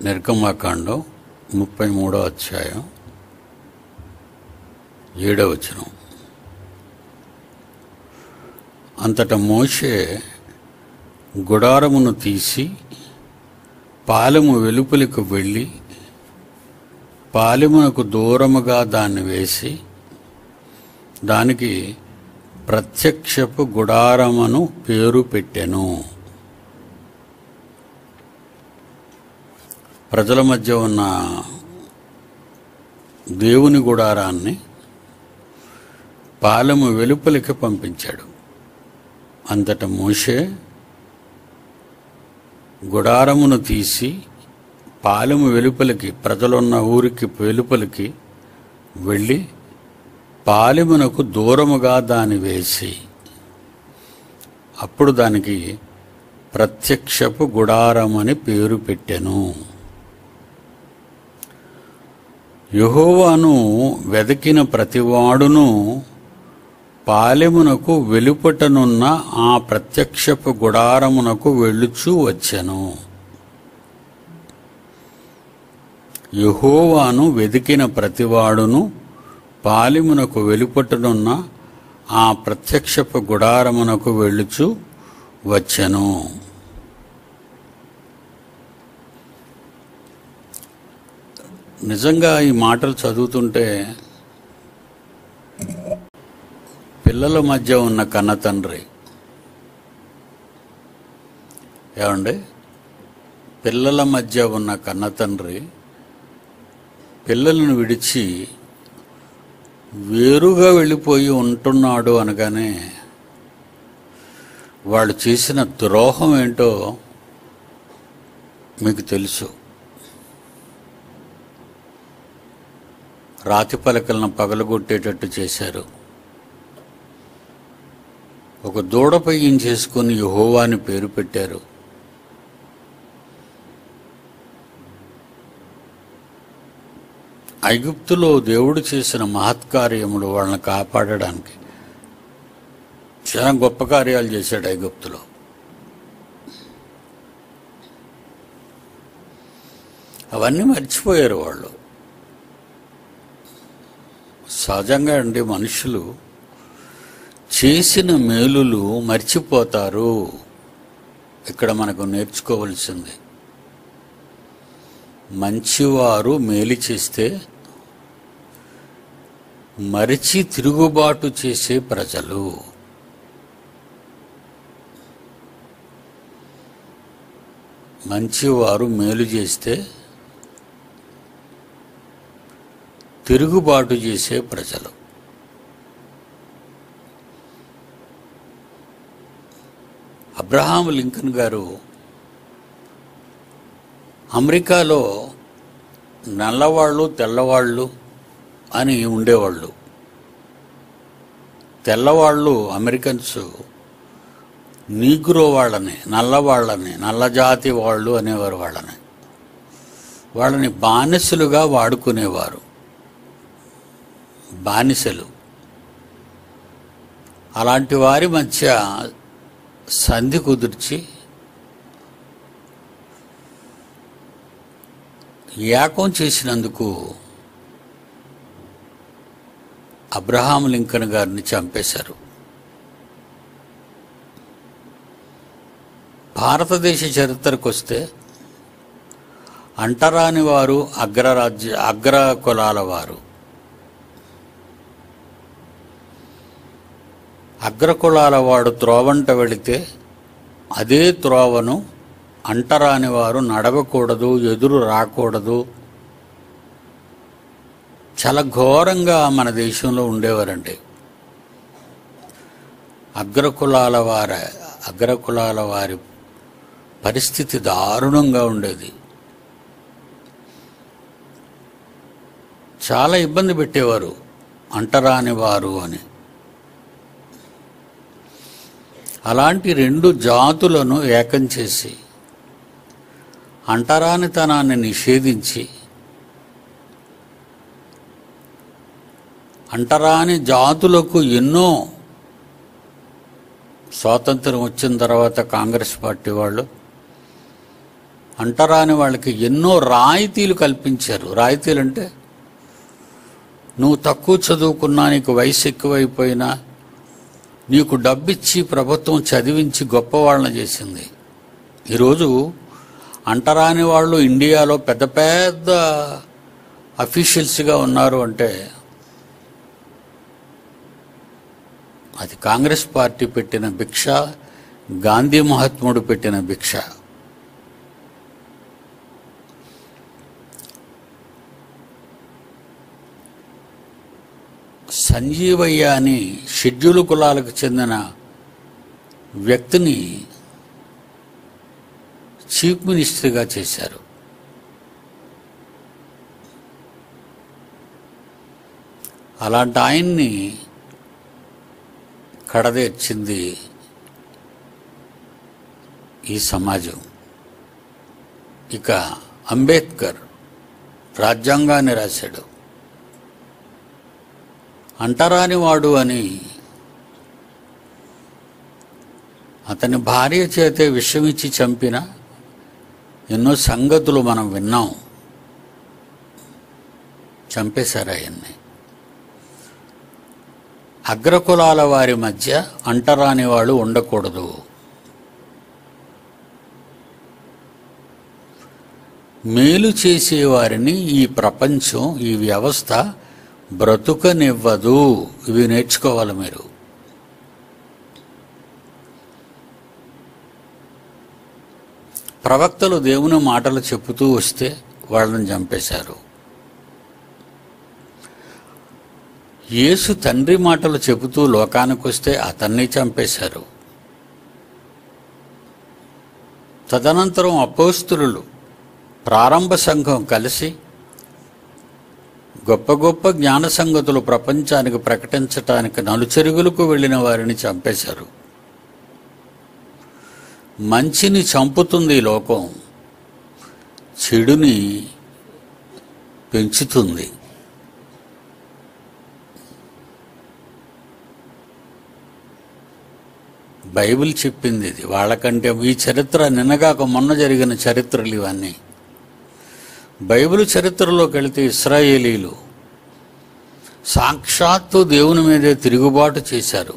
నిర్గమాకాండం ముప్పై మూడో అధ్యాయం ఏడవ వచనం అంతట మోషే గుడారమును తీసి పాలెము వెలుపలికి వెళ్ళి పాలెమునకు దూరముగా దాన్ని వేసి దానికి ప్రత్యక్షపు గుడారమును పేరు పెట్టెను ప్రజల మధ్య ఉన్న దేవుని గుడారాన్ని పాలెము వెలుపలికి పంపించాడు అంతట మోషే గుడారమును తీసి పాలెము వెలుపలికి ప్రజలున్న ఊరికి వెలుపలికి వెళ్ళి పాలెమునకు దూరముగా దాన్ని వేసి అప్పుడు దానికి ప్రత్యక్షపు గుడారమని పేరు పెట్టెను యెహోవాను వెదకిన ప్రతివాడును పాలెమునకు వెలుపటనున్న ఆ ప్రత్యక్షపు గుడారమునకు వెళ్ళుచూ వచ్చెను యెహోవాను వెదికిన ప్రతివాడును పాలెమునకు వెలుపటనున్న ఆ ప్రత్యక్షపు గుడారమునకు వెళ్ళుచు వచ్చెను నిజంగా ఈ మాటలు చదువుతుంటే పిల్లల మధ్య ఉన్న కన్న తండ్రి ఏమండి పిల్లల మధ్య ఉన్న కన్న తండ్రి పిల్లలను విడిచి వేరుగా వెళ్ళిపోయి ఉంటున్నాడు అనగానే వాళ్ళు చేసిన ద్రోహం ఏంటో మీకు తెలుసు రాతి పలకలను పగలగొట్టేటట్టు చేశారు ఒక దూడపై చేసుకుని యహోవా అని పేరు పెట్టారు ఐగుప్తులో దేవుడు చేసిన మహత్కార్యములు వాళ్ళని కాపాడడానికి చాలా గొప్ప కార్యాలు చేశాడు ఐగుప్తులో అవన్నీ మర్చిపోయారు వాళ్ళు సహజంగా అండి మనుషులు చేసిన మేలులు మర్చిపోతారు ఇక్కడ మనకు నేర్చుకోవలసింది మంచివారు మేలు చేస్తే మరిచి తిరుగుబాటు చేసే ప్రజలు మంచివారు మేలు చేస్తే తిరుగుబాటు చేసే ప్రజలు అబ్రహాం లింకన్ గారు అమెరికాలో నల్లవాళ్ళు తెల్లవాళ్ళు అని ఉండేవాళ్ళు తెల్లవాళ్ళు అమెరికన్స్ నీగ్రో వాళ్ళని నల్లవాళ్ళని నల్లజాతి వాళ్ళు అనేవారు వాళ్ళని వాళ్ళని బానిసలుగా వాడుకునేవారు బానిసలు అలాంటి వారి మధ్య సంధి కుదిర్చి ఏకం చేసినందుకు అబ్రహాం లింకన్ గారిని చంపేశారు భారతదేశ చరిత్రకు వస్తే అంటరాని వారు అగ్రరాజ్య అగ్ర కులాల వారు అగ్రకులాల వాడు త్రోవంట వెళితే అదే త్రోవను అంటరాని వారు నడవకూడదు ఎదురు రాకూడదు చాలా ఘోరంగా మన దేశంలో ఉండేవారండి అగ్రకులాల వారి అగ్రకులాల వారి పరిస్థితి దారుణంగా ఉండేది చాలా ఇబ్బంది పెట్టేవారు అంటరాని వారు అని అలాంటి రెండు జాతులను ఏకం చేసి అంటరానితనాన్ని నిషేధించి అంటరాని జాతులకు ఎన్నో స్వాతంత్రం వచ్చిన తర్వాత కాంగ్రెస్ పార్టీ వాళ్ళు అంటరాని వాళ్ళకి ఎన్నో రాయితీలు కల్పించారు రాయితీలు అంటే నువ్వు తక్కువ చదువుకున్నా నీకు వయసు ఎక్కువైపోయినా నీకు డబ్బిచ్చి ప్రభుత్వం చదివించి గొప్పవాళ్ళని చేసింది ఈరోజు అంటరాని వాళ్ళు ఇండియాలో పెద్ద పెద్ద అఫీషియల్స్గా ఉన్నారు అంటే అది కాంగ్రెస్ పార్టీ పెట్టిన భిక్ష గాంధీ మహాత్ముడు పెట్టిన భిక్ష సంజీవయ్య అని షెడ్యూల్ కులాలకు చెందిన వ్యక్తిని చీఫ్ మినిస్టర్గా చేశారు అలాంటి ఆయన్ని కడదేర్చింది ఈ సమాజం ఇక అంబేద్కర్ రాజ్యాంగాన్ని రాశాడు అంటరాని వాడు అని అతని భార్య చేతే విషమిచ్చి చంపిన ఎన్నో సంగతులు మనం విన్నాం చంపేశారు ఆయన్ని అగ్రకులాల వారి మధ్య అంటరాని వాళ్ళు ఉండకూడదు మేలు చేసేవారిని ఈ ప్రపంచం ఈ వ్యవస్థ బ్రతుకనివ్వదు ఇవి నేర్చుకోవాలి మీరు ప్రవక్తలు దేవుని మాటలు చెబుతూ వస్తే వాళ్ళని చంపేశారు యేసు తండ్రి మాటలు చెబుతూ లోకానికి వస్తే అతన్ని చంపేశారు తదనంతరం అపోస్తులు ప్రారంభ సంఘం కలిసి గొప్ప గొప్ప జ్ఞాన సంగతులు ప్రపంచానికి ప్రకటించటానికి నలుచెరుగులకు వెళ్ళిన వారిని చంపేశారు మంచిని చంపుతుంది ఈ లోకం చెడుని పెంచుతుంది బైబిల్ చెప్పింది ఇది వాళ్ళకంటే ఈ చరిత్ర నిన్నగాక మొన్న జరిగిన చరిత్రలు ఇవన్నీ బైబిల్ చరిత్రలోకి వెళితే ఇస్రాయేలీలు సాక్షాత్తు దేవుని మీదే తిరుగుబాటు చేశారు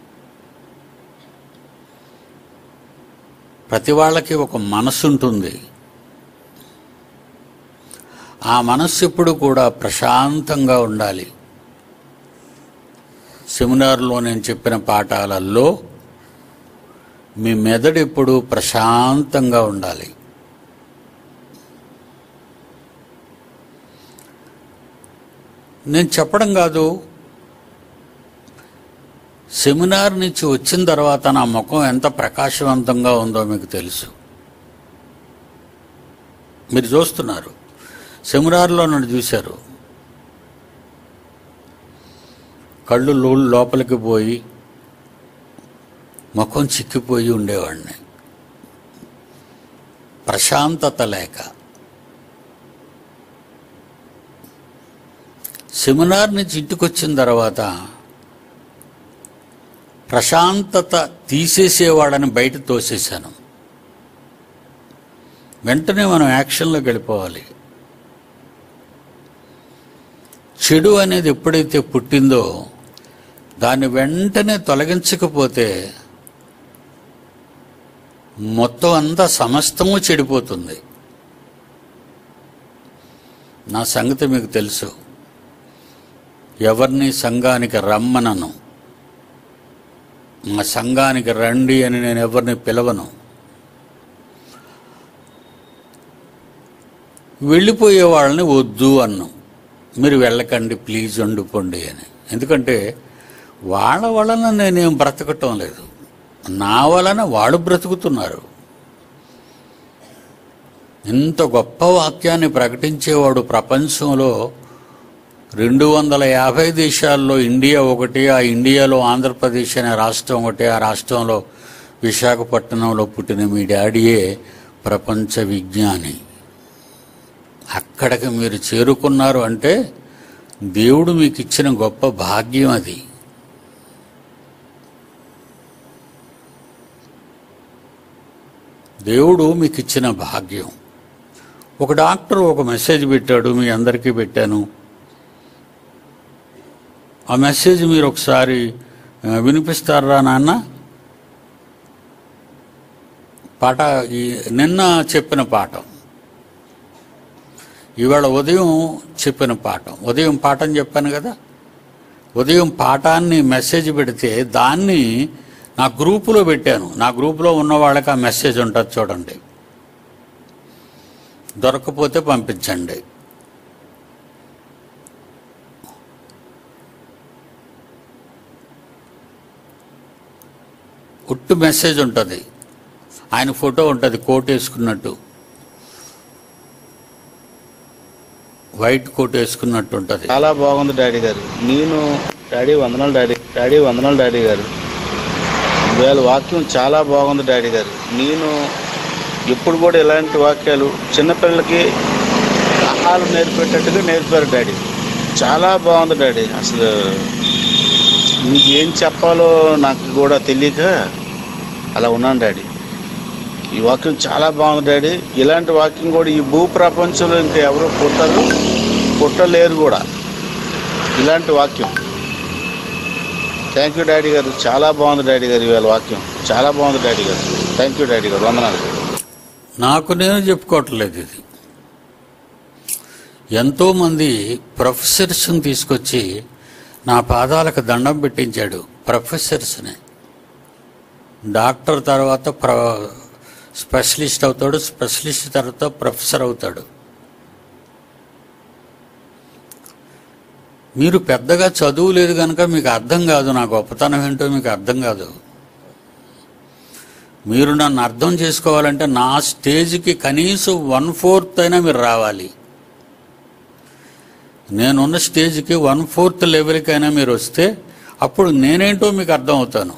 ప్రతి వాళ్ళకి ఒక మనసు ఉంటుంది ఆ మనస్సు ఎప్పుడు కూడా ప్రశాంతంగా ఉండాలి సెమినార్లో నేను చెప్పిన పాఠాలలో మీ మెదడు ఎప్పుడు ప్రశాంతంగా ఉండాలి నేను చెప్పడం కాదు సెమినార్ నుంచి వచ్చిన తర్వాత నా ముఖం ఎంత ప్రకాశవంతంగా ఉందో మీకు తెలుసు మీరు చూస్తున్నారు సెమినార్లో నన్ను చూశారు కళ్ళు లో- లోపలికి పోయి ముఖం చిక్కిపోయి ఉండేవాడిని ప్రశాంతత లేక సెమినార్ నుంచి ఇంటికి వచ్చిన తర్వాత ప్రశాంతత తీసేసేవాడని బయట తోసేశాను వెంటనే మనం యాక్షన్లోకి వెళ్ళిపోవాలి చెడు అనేది ఎప్పుడైతే పుట్టిందో దాన్ని వెంటనే తొలగించకపోతే మొత్తం అంతా సమస్తము చెడిపోతుంది నా సంగతి మీకు తెలుసు ఎవరిని సంఘానికి రమ్మనను మా సంఘానికి రండి అని నేను ఎవరిని పిలవను వెళ్ళిపోయే వాళ్ళని వద్దు అన్ను మీరు వెళ్ళకండి ప్లీజ్ వండుకోండి అని ఎందుకంటే వాళ్ళ వలన నేనేం బ్రతకటం లేదు నా వలన వాళ్ళు బ్రతుకుతున్నారు ఇంత గొప్ప వాక్యాన్ని ప్రకటించేవాడు ప్రపంచంలో రెండు వందల యాభై దేశాల్లో ఇండియా ఒకటి ఆ ఇండియాలో ఆంధ్రప్రదేశ్ అనే రాష్ట్రం ఒకటి ఆ రాష్ట్రంలో విశాఖపట్నంలో పుట్టిన మీ డాడీయే ప్రపంచ విజ్ఞాని అక్కడికి మీరు చేరుకున్నారు అంటే దేవుడు మీకు ఇచ్చిన గొప్ప భాగ్యం అది దేవుడు మీకు ఇచ్చిన భాగ్యం ఒక డాక్టర్ ఒక మెసేజ్ పెట్టాడు మీ అందరికీ పెట్టాను ఆ మెసేజ్ మీరు ఒకసారి ఆ, వినిపిస్తారా నాన్న పాట ఈ నిన్న చెప్పిన పాఠం ఇవాళ ఉదయం చెప్పిన పాఠం ఉదయం పాఠం చెప్పాను కదా ఉదయం పాఠాన్ని మెసేజ్ పెడితే దాన్ని నా గ్రూపులో పెట్టాను నా గ్రూపులో ఉన్న వాళ్ళకి ఆ మెసేజ్ ఉంటుంది చూడండి దొరకపోతే పంపించండి ఉట్టు మెసేజ్ ఉంటుంది ఆయన ఫోటో ఉంటుంది కోట్ వేసుకున్నట్టు వైట్ కోట్ వేసుకున్నట్టు ఉంటుంది చాలా బాగుంది డాడీ గారు నేను డాడీ వందనాలు డాడీ డాడీ వందనాలు డాడీ గారు ఇవాళ వాక్యం చాలా బాగుంది డాడీ గారు నేను ఎప్పుడు కూడా ఇలాంటి వాక్యాలు చిన్నపిల్లలకి ఆహారం నేర్పేటట్టుగా నేర్పారు డాడీ చాలా బాగుంది డాడీ అసలు మీకు ఏం చెప్పాలో నాకు కూడా తెలియక అలా ఉన్నాను డాడీ ఈ వాక్యం చాలా బాగుంది డాడీ ఇలాంటి వాక్యం కూడా ఈ భూ ప్రపంచంలో ఇంకా ఎవరు పుట్టరు పుట్టలేరు కూడా ఇలాంటి వాక్యం థ్యాంక్ యూ డాడీ గారు చాలా బాగుంది డాడీ గారు ఇవాళ వాక్యం చాలా బాగుంది డాడీ గారు థ్యాంక్ యూ డాడీ గారు వందనాలు నాకు నేను చెప్పుకోవట్లేదు ఇది ఎంతోమంది ప్రొఫెసర్స్ని తీసుకొచ్చి నా పాదాలకు దండం పెట్టించాడు ప్రొఫెసర్స్ని డాక్టర్ తర్వాత ప్ర స్పెషలిస్ట్ అవుతాడు స్పెషలిస్ట్ తర్వాత ప్రొఫెసర్ అవుతాడు మీరు పెద్దగా చదువు లేదు కనుక మీకు అర్థం కాదు నా గొప్పతనం ఏంటో మీకు అర్థం కాదు మీరు నన్ను అర్థం చేసుకోవాలంటే నా స్టేజ్కి కనీసం వన్ ఫోర్త్ అయినా మీరు రావాలి నేనున్న స్టేజ్కి వన్ ఫోర్త్ లెవెల్కి అయినా మీరు వస్తే అప్పుడు నేనేంటో మీకు అర్థం అవుతాను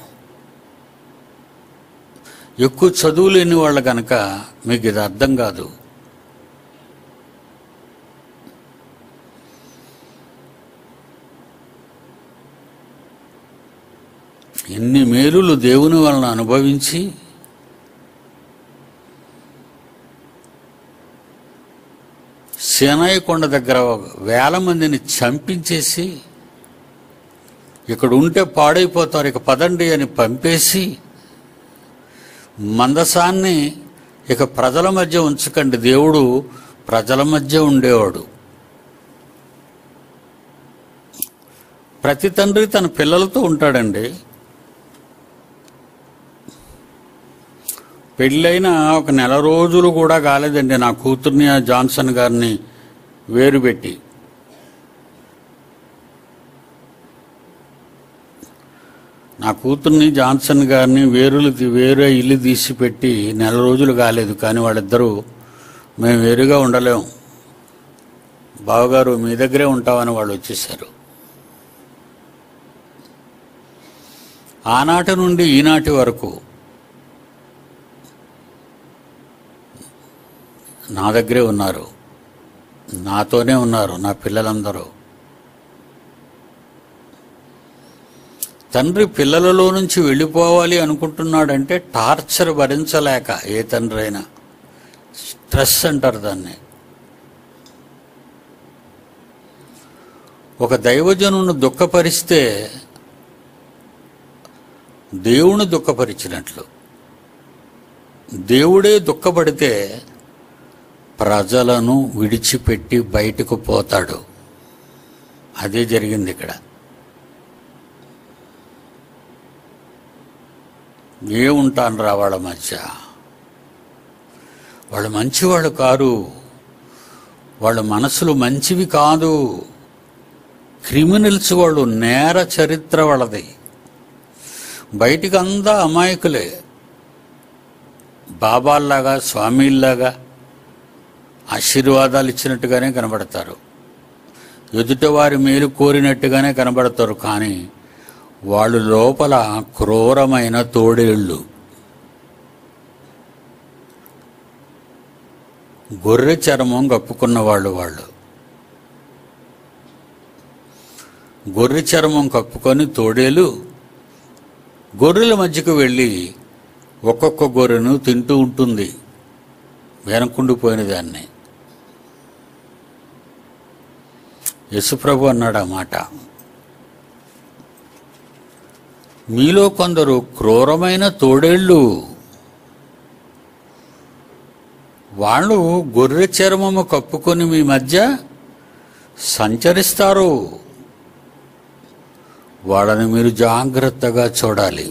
ఎక్కువ చదువు లేని వాళ్ళు కనుక మీకు ఇది అర్థం కాదు ఎన్ని మేలులు దేవుని వలన అనుభవించి సేనాయి కొండ దగ్గర వేల మందిని చంపించేసి ఇక్కడ ఉంటే పాడైపోతారు ఇక పదండి అని పంపేసి మందసాన్ని ఇక ప్రజల మధ్య ఉంచకండి దేవుడు ప్రజల మధ్య ఉండేవాడు ప్రతి తండ్రి తన పిల్లలతో ఉంటాడండి పెళ్ళైన ఒక నెల రోజులు కూడా కాలేదండి నా కూతుర్ని ఆ జాన్సన్ గారిని వేరు పెట్టి నా కూతుర్ని జాన్సన్ గారిని వేరులు తీ- వేరే ఇల్లు తీసి పెట్టి నెల రోజులు కాలేదు కానీ వాళ్ళిద్దరూ మేము వేరుగా ఉండలేం బావగారు మీ దగ్గరే ఉంటామని వాళ్ళు వచ్చేసారు ఆనాటి నుండి ఈనాటి వరకు నా దగ్గరే ఉన్నారు నాతోనే ఉన్నారు నా పిల్లలందరూ తండ్రి పిల్లలలో నుంచి వెళ్ళిపోవాలి అనుకుంటున్నాడంటే టార్చర్ భరించలేక ఏ తండ్రి అయినా స్ట్రెస్ అంటారు దాన్ని ఒక దైవజనును దుఃఖపరిస్తే దేవుని దుఃఖపరిచినట్లు దేవుడే దుఃఖపడితే ప్రజలను విడిచిపెట్టి బయటకు పోతాడు అదే జరిగింది ఇక్కడ ఏముంటాను రా వాళ్ళ మధ్య వాళ్ళు మంచివాళ్ళు కారు వాళ్ళ మనసులు మంచివి కాదు క్రిమినల్స్ వాళ్ళు నేర చరిత్ర వాళ్ళది బయటికి అంతా అమాయకులే బాబాల్లాగా స్వామీల్లాగా ఆశీర్వాదాలు ఇచ్చినట్టుగానే కనబడతారు ఎదుటివారి మేలు కోరినట్టుగానే కనబడతారు కానీ వాళ్ళు లోపల క్రూరమైన తోడేళ్ళు గొర్రె చర్మం కప్పుకున్న వాళ్ళు వాళ్ళు గొర్రె చర్మం కప్పుకొని తోడేలు గొర్రెల మధ్యకు వెళ్ళి ఒక్కొక్క గొర్రెను తింటూ ఉంటుంది వెనకుండిపోయిన దాన్ని యశుప్రభు అన్నాడు ఆ మాట మీలో కొందరు క్రూరమైన తోడేళ్ళు వాళ్ళు గొర్రె చర్మము కప్పుకొని మీ మధ్య సంచరిస్తారు వాళ్ళని మీరు జాగ్రత్తగా చూడాలి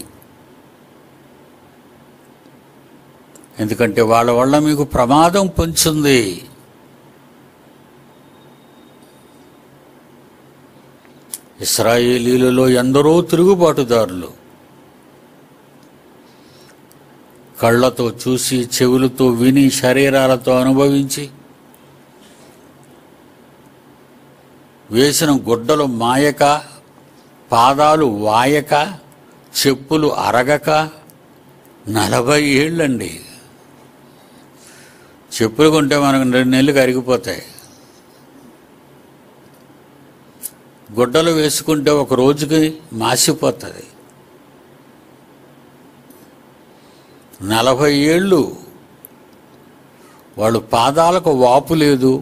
ఎందుకంటే వాళ్ళ వల్ల మీకు ప్రమాదం పొంచుంది ఇస్రాయేలీలలో ఎందరో తిరుగుబాటుదారులు కళ్ళతో చూసి చెవులతో విని శరీరాలతో అనుభవించి వేసిన గుడ్డలు మాయక పాదాలు వాయక చెప్పులు అరగక నలభై ఏళ్ళండి చెప్పులు కొంటే మనకు రెండు నెలలు కరిగిపోతాయి గుడ్డలు వేసుకుంటే ఒక రోజుకి మాసిపోతుంది నలభై ఏళ్ళు వాళ్ళు పాదాలకు వాపు లేదు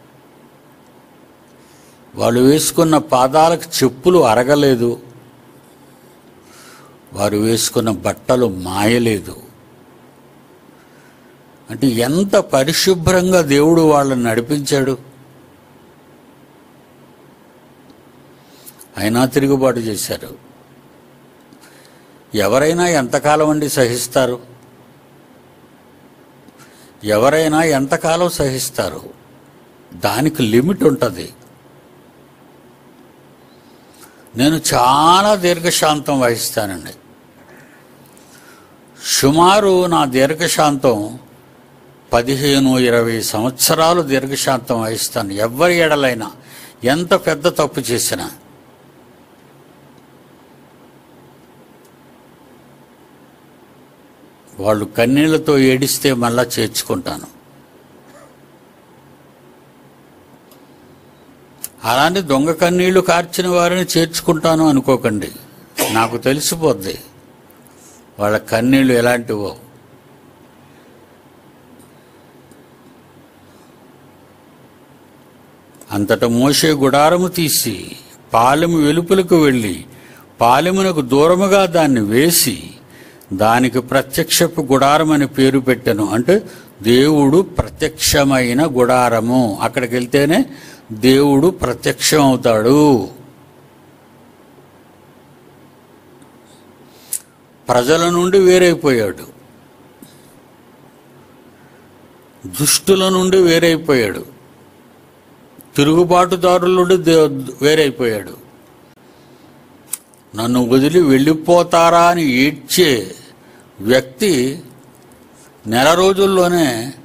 వాళ్ళు వేసుకున్న పాదాలకు చెప్పులు అరగలేదు వారు వేసుకున్న బట్టలు మాయలేదు అంటే ఎంత పరిశుభ్రంగా దేవుడు వాళ్ళని నడిపించాడు అయినా తిరుగుబాటు చేశారు ఎవరైనా ఎంతకాలం అండి సహిస్తారు ఎవరైనా ఎంతకాలం సహిస్తారు దానికి లిమిట్ ఉంటుంది నేను చాలా దీర్ఘశాంతం వహిస్తానండి సుమారు నా దీర్ఘశాంతం పదిహేను ఇరవై సంవత్సరాలు దీర్ఘశాంతం వహిస్తాను ఎవరి ఎడలైనా ఎంత పెద్ద తప్పు చేసినా వాళ్ళు కన్నీళ్లతో ఏడిస్తే మళ్ళా చేర్చుకుంటాను అలాంటి దొంగ కన్నీళ్లు కార్చిన వారిని చేర్చుకుంటాను అనుకోకండి నాకు తెలిసిపోద్ది వాళ్ళ కన్నీళ్లు ఎలాంటివో అంతట మోసే గుడారము తీసి పాలెము వెలుపులకు వెళ్ళి పాలెమునకు దూరముగా దాన్ని వేసి దానికి ప్రత్యక్షపు గుడారం అని పేరు పెట్టాను అంటే దేవుడు ప్రత్యక్షమైన గుడారము అక్కడికి వెళ్తేనే దేవుడు ప్రత్యక్షం అవుతాడు ప్రజల నుండి వేరైపోయాడు దుష్టుల నుండి వేరైపోయాడు తిరుగుబాటుదారుల నుండి దే- వేరైపోయాడు నన్ను వదిలి వెళ్ళిపోతారా అని ఏడ్చే వ్యక్తి నెల రోజుల్లోనే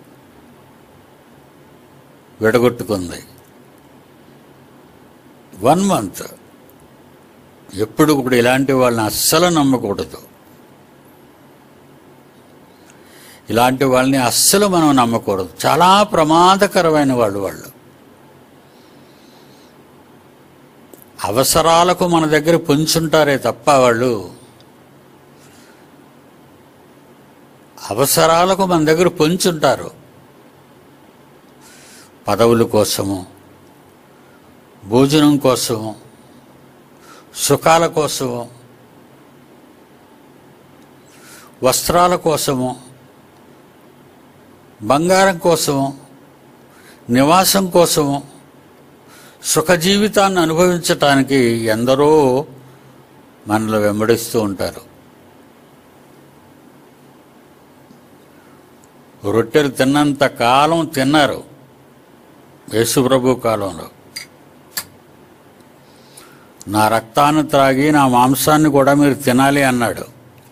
విడగొట్టుకుంది వన్ మంత్ ఎప్పుడు కూడా ఇలాంటి వాళ్ళని అస్సలు నమ్మకూడదు ఇలాంటి వాళ్ళని అస్సలు మనం నమ్మకూడదు చాలా ప్రమాదకరమైన వాళ్ళు వాళ్ళు అవసరాలకు మన దగ్గర పొంచుంటారే తప్ప వాళ్ళు అవసరాలకు మన దగ్గర పొంచుంటారు పదవుల కోసము భోజనం కోసము సుఖాల కోసము వస్త్రాల కోసము బంగారం కోసము నివాసం కోసము సుఖ జీవితాన్ని అనుభవించటానికి ఎందరో మనలో వెంబడిస్తూ ఉంటారు రొట్టెలు తిన్నంత కాలం తిన్నారు యేసుప్రభు కాలంలో నా రక్తాన్ని త్రాగి నా మాంసాన్ని కూడా మీరు తినాలి అన్నాడు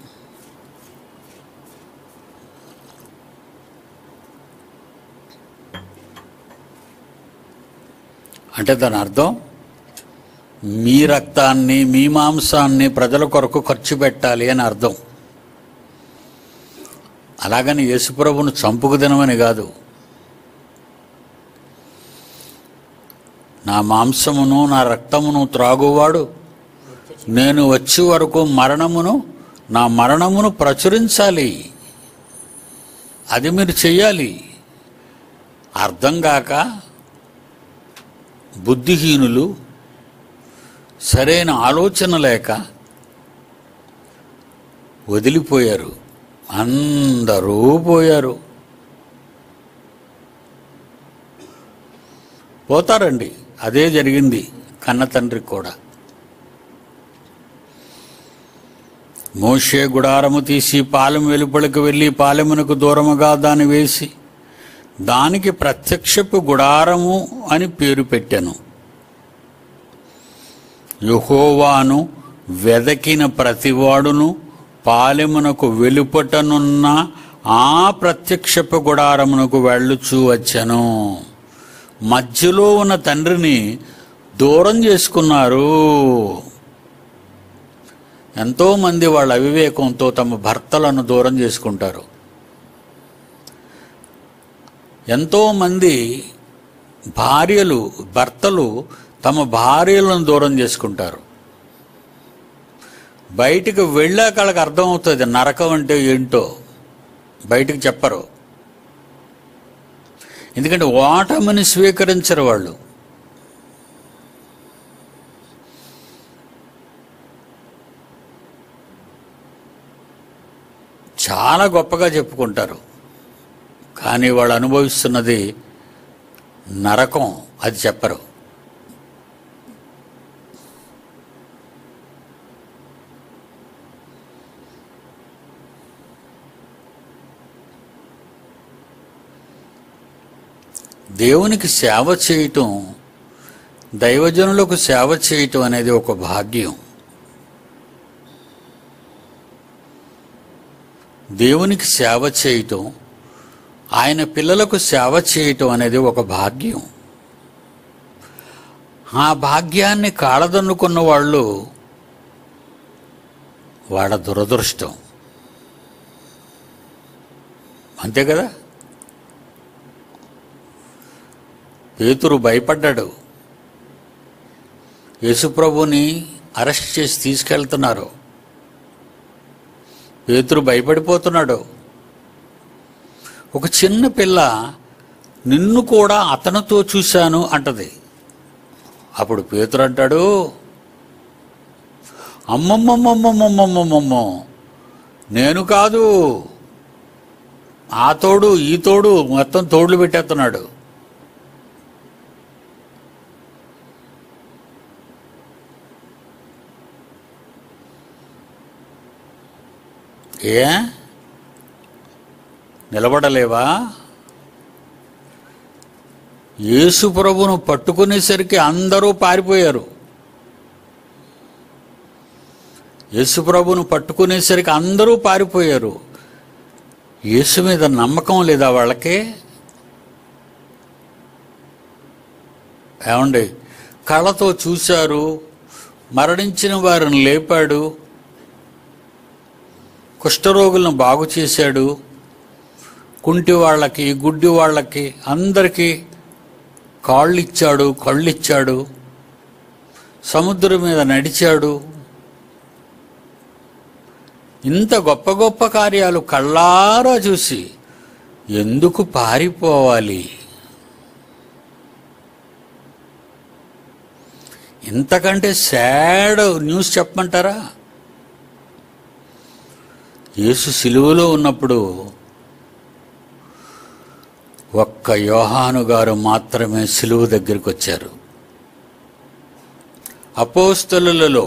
అంటే దాని అర్థం మీ రక్తాన్ని మీ మాంసాన్ని ప్రజల కొరకు ఖర్చు పెట్టాలి అని అర్థం అలాగని యేసుప్రభును చంపుకు తినమని కాదు నా మాంసమును నా రక్తమును త్రాగువాడు నేను వచ్చే వరకు మరణమును నా మరణమును ప్రచురించాలి అది మీరు చెయ్యాలి అర్థం కాక బుద్ధిహీనులు సరైన ఆలోచన లేక వదిలిపోయారు అందరూ పోయారు పోతారండి అదే జరిగింది కన్న తండ్రికి కూడా మోషే గుడారము తీసి పాలెం వెలుపలికి వెళ్ళి పాలెమునకు దూరముగా దాన్ని వేసి దానికి ప్రత్యక్షపు గుడారము అని పేరు పెట్టాను యహోవాను వెదకిన ప్రతివాడును పాలెమునకు వెలుపటనున్న ఆ ప్రత్యక్షపు గుడారమునకు వెళ్ళుచూ వచ్చాను మధ్యలో ఉన్న తండ్రిని దూరం చేసుకున్నారు ఎంతోమంది వాళ్ళ అవివేకంతో తమ భర్తలను దూరం చేసుకుంటారు ఎంతోమంది భార్యలు భర్తలు తమ భార్యలను దూరం చేసుకుంటారు బయటికి వెళ్ళాక వాళ్ళకి అర్థమవుతుంది నరకం అంటే ఏంటో బయటికి చెప్పరు ఎందుకంటే ఓటమిని స్వీకరించరు వాళ్ళు చాలా గొప్పగా చెప్పుకుంటారు కానీ వాళ్ళు అనుభవిస్తున్నది నరకం అది చెప్పరు దేవునికి సేవ చేయటం దైవజనులకు సేవ చేయటం అనేది ఒక భాగ్యం దేవునికి సేవ చేయటం ఆయన పిల్లలకు సేవ చేయటం అనేది ఒక భాగ్యం ఆ భాగ్యాన్ని కాళదన్నుకున్న వాళ్ళు వాళ్ళ దురదృష్టం అంతే కదా పేతురు భయపడ్డాడు యేసుప్రభుని అరెస్ట్ చేసి తీసుకెళ్తున్నారు పేతురు భయపడిపోతున్నాడు ఒక చిన్న పిల్ల నిన్ను కూడా అతనితో చూశాను అంటది అప్పుడు పేతురు అంటాడు అమ్మమ్మమ్మమ్మమ్మమ్మమ్మమ్మో నేను కాదు ఆ తోడు ఈ తోడు మొత్తం తోడులు పెట్టేస్తున్నాడు ఏ నిలబడలేవా యేసు ప్రభును పట్టుకునేసరికి అందరూ పారిపోయారు యేసు ప్రభును పట్టుకునేసరికి అందరూ పారిపోయారు యేసు మీద నమ్మకం లేదా వాళ్ళకి ఏమండి కళ్ళతో చూశారు మరణించిన వారిని లేపాడు కుష్ఠరోగులను బాగు చేశాడు కుంటి వాళ్ళకి గుడ్డి వాళ్ళకి అందరికీ కాళ్ళు ఇచ్చాడు కళ్ళు ఇచ్చాడు సముద్రం మీద నడిచాడు ఇంత గొప్ప గొప్ప కార్యాలు కళ్ళారా చూసి ఎందుకు పారిపోవాలి ఇంతకంటే సాడ్ న్యూస్ చెప్పమంటారా యేసు సిలువలో ఉన్నప్పుడు ఒక్క యోహాను గారు మాత్రమే సిలువ దగ్గరికి వచ్చారు అపోస్తలులలో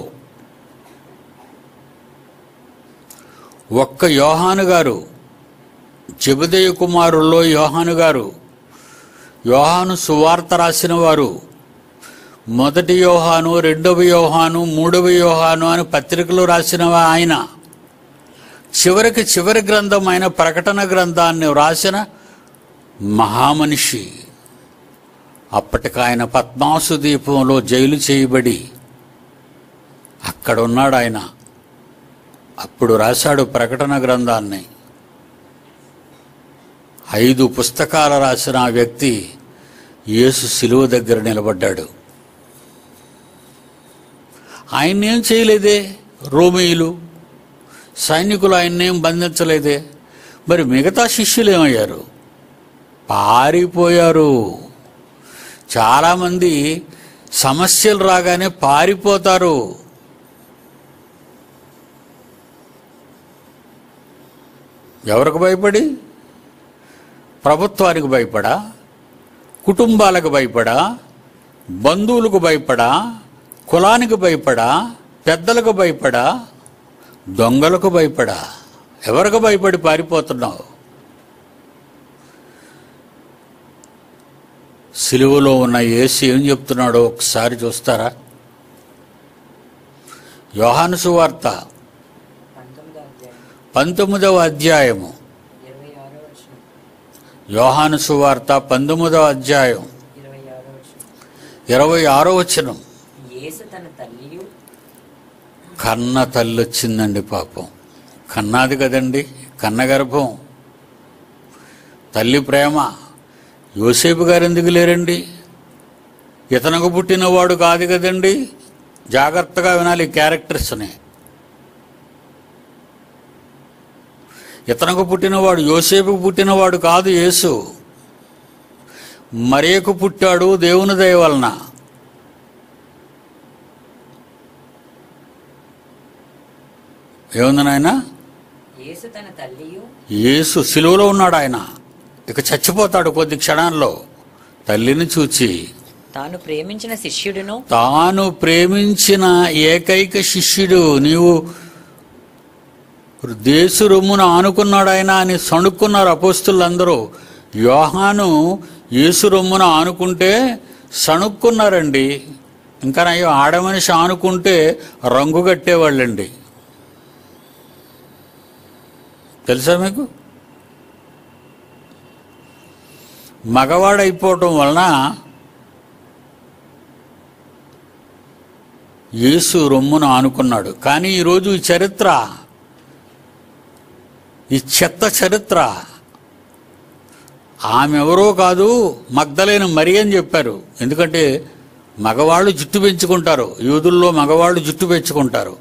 ఒక్క యోహాను గారు జబుదయ కుమారుల్లో యోహాను గారు యోహాను సువార్త రాసిన వారు మొదటి యోహాను రెండవ యోహాను మూడవ యోహాను అని పత్రికలు రాసిన ఆయన చివరికి చివరి గ్రంథం అయిన ప్రకటన గ్రంథాన్ని వ్రాసిన మహామనిషి అప్పటికి ఆయన పద్మాసు దీపంలో జైలు చేయబడి అక్కడ ఉన్నాడు ఆయన అప్పుడు రాశాడు ప్రకటన గ్రంథాన్ని ఐదు పుస్తకాలు రాసిన ఆ వ్యక్తి యేసు శిలువ దగ్గర నిలబడ్డాడు ఆయన్నేం చేయలేదే రోమీయులు సైనికులు ఆయన్నేం బంధించలేదే మరి మిగతా శిష్యులు ఏమయ్యారు పారిపోయారు చాలామంది సమస్యలు రాగానే పారిపోతారు ఎవరికి భయపడి ప్రభుత్వానికి భయపడా కుటుంబాలకు భయపడా బంధువులకు భయపడా కులానికి భయపడా పెద్దలకు భయపడా దొంగలకు భయపడా ఎవరికి భయపడి పారిపోతున్నావు సిలువలో ఉన్న యేసు ఏం చెప్తున్నాడో ఒకసారి చూస్తారా యోహాను సువార్త పంతొమ్మిదో అధ్యాయం పంతొమ్మిదవ అధ్యాయము ఇరవై ఆరో వచనం యోహాను సువార్త పంతొమ్మిదవ అధ్యాయం ఇరవై ఆరో వచనం ఇరవై ఆరో వచనం యేసు తన తల్లియు కన్న తల్లి వచ్చిందండి పాపం కన్నాది కదండి కన్న గర్భం తల్లి ప్రేమ యోసేపు గారు ఎందుకు లేరండి ఇతనకు పుట్టినవాడు కాదు కదండి జాగ్రత్తగా వినాలి ఈ క్యారెక్టర్స్ని ఇతనకు పుట్టినవాడు యోసేపుకు పుట్టినవాడు కాదు యేసు మరేకు పుట్టాడు దేవుని దయ వలన ఏముంది నాయన యేసు తన తల్లియు యేసు సిలువలో ఉన్నాడు ఆయన ఇక చచ్చిపోతాడు కొద్ది క్షణాల్లో తల్లిని చూచి తాను ప్రేమించిన శిష్యుడును తాను ప్రేమించిన ఏకైక శిష్యుడు నీవు దేశు రొమ్మున ఆనుకున్నాడు ఆయన అని సణుక్కున్నారు అపోస్తులందరూ యోహాను యేసు రొమ్మున ఆనుకుంటే సణుక్కున్నారండి ఇంకా నయ్యో ఆడమనిషి ఆనుకుంటే రంగు కట్టేవాళ్ళండి తెలుసా మీకు మగవాడైపోవటం వలన యేసు రొమ్మును ఆనుకున్నాడు కానీ ఈరోజు ఈ చరిత్ర ఈ చెత్త చరిత్ర ఆమె ఎవరో కాదు మగ్ధలైన మరి అని చెప్పారు ఎందుకంటే మగవాళ్ళు జుట్టు పెంచుకుంటారు యూదుల్లో మగవాళ్ళు జుట్టు పెంచుకుంటారు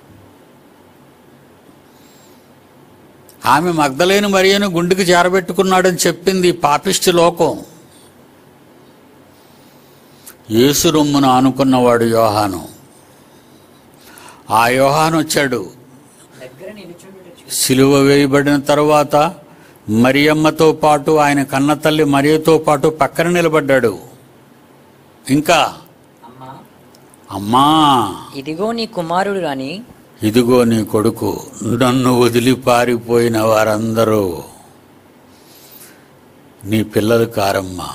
ఆమె మగ్ధలేని మరియను గుండెకి చేరబెట్టుకున్నాడని చెప్పింది ఈ పాపిష్టి లోకం యేసు రొమ్మును ఆనుకున్నవాడు యోహాను ఆ యోహాను వచ్చాడు దగ్గర నిలుచుండుట చూసి సిలువ వేయబడిన తరువాత మరియమ్మతో పాటు ఆయన కన్న తల్లి మరియతో పాటు పక్కన నిలబడ్డాడు ఇంకా అమ్మా అమ్మా ఇదిగో నీ కుమారుడు అని ఇదిగో నీ కొడుకు నన్ను వదిలి పారిపోయిన వారందరూ నీ పిల్లలు కారమ్మా